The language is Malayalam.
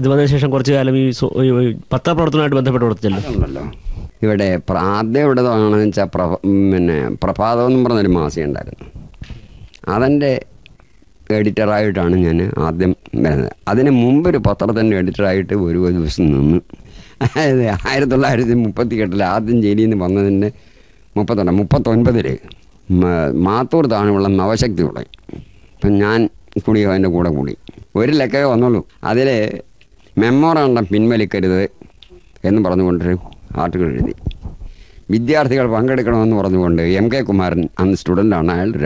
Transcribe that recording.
ഇത് വന്നതിന് ശേഷം കുറച്ചു കാലം ഈ സോ- ഈ- ഈ പത്രപ്രവർത്തനമായിട്ട് ബന്ധപ്പെട്ട് കൊടുത്തല്ലോ ഉണ്ടല്ലോ ഇവിടെ പ്ര- ആദ്യം ഇവിടെതാണെന്ന് വെച്ചാൽ പ്രഭ പിന്നെ പ്രഭാതം എന്നും പറഞ്ഞൊരു മാസിക ഉണ്ടായിരുന്നു അതിൻ്റെ എഡിറ്ററായിട്ടാണ് ഞാൻ ആദ്യം വരുന്നത് അതിന് മുമ്പൊരു പത്രത്തിൻ്റെ എഡിറ്ററായിട്ട് ഒരു ഒരു ദിവസം നിന്ന് അതായത് ആയിരത്തി തൊള്ളായിരത്തി മുപ്പത്തി എട്ടിൽ ആദ്യം ജയിലിൽ നിന്ന് വന്നതിൻ്റെ മുപ്പത്തൊണ്ട് മുപ്പത്തൊൻപതിൽ മാത്തൂർ താണുള്ള നവശക്തി തുടങ്ങി അപ്പം ഞാൻ കൂടി അതിൻ്റെ കൂടെ കൂടി ഒരു ലക്കേ വന്നുള്ളൂ അതിൽ മെമ്മോറാണ്ടം പിൻവലിക്കരുത് എന്ന് പറഞ്ഞുകൊണ്ടൊരു ആർട്ടിക്കിൾ എഴുതി വിദ്യാർത്ഥികൾ പങ്കെടുക്കണമെന്ന് പറഞ്ഞുകൊണ്ട് എം കെ കുമാരൻ അന്ന് സ്റ്റുഡൻ്റാണ് അയാൾ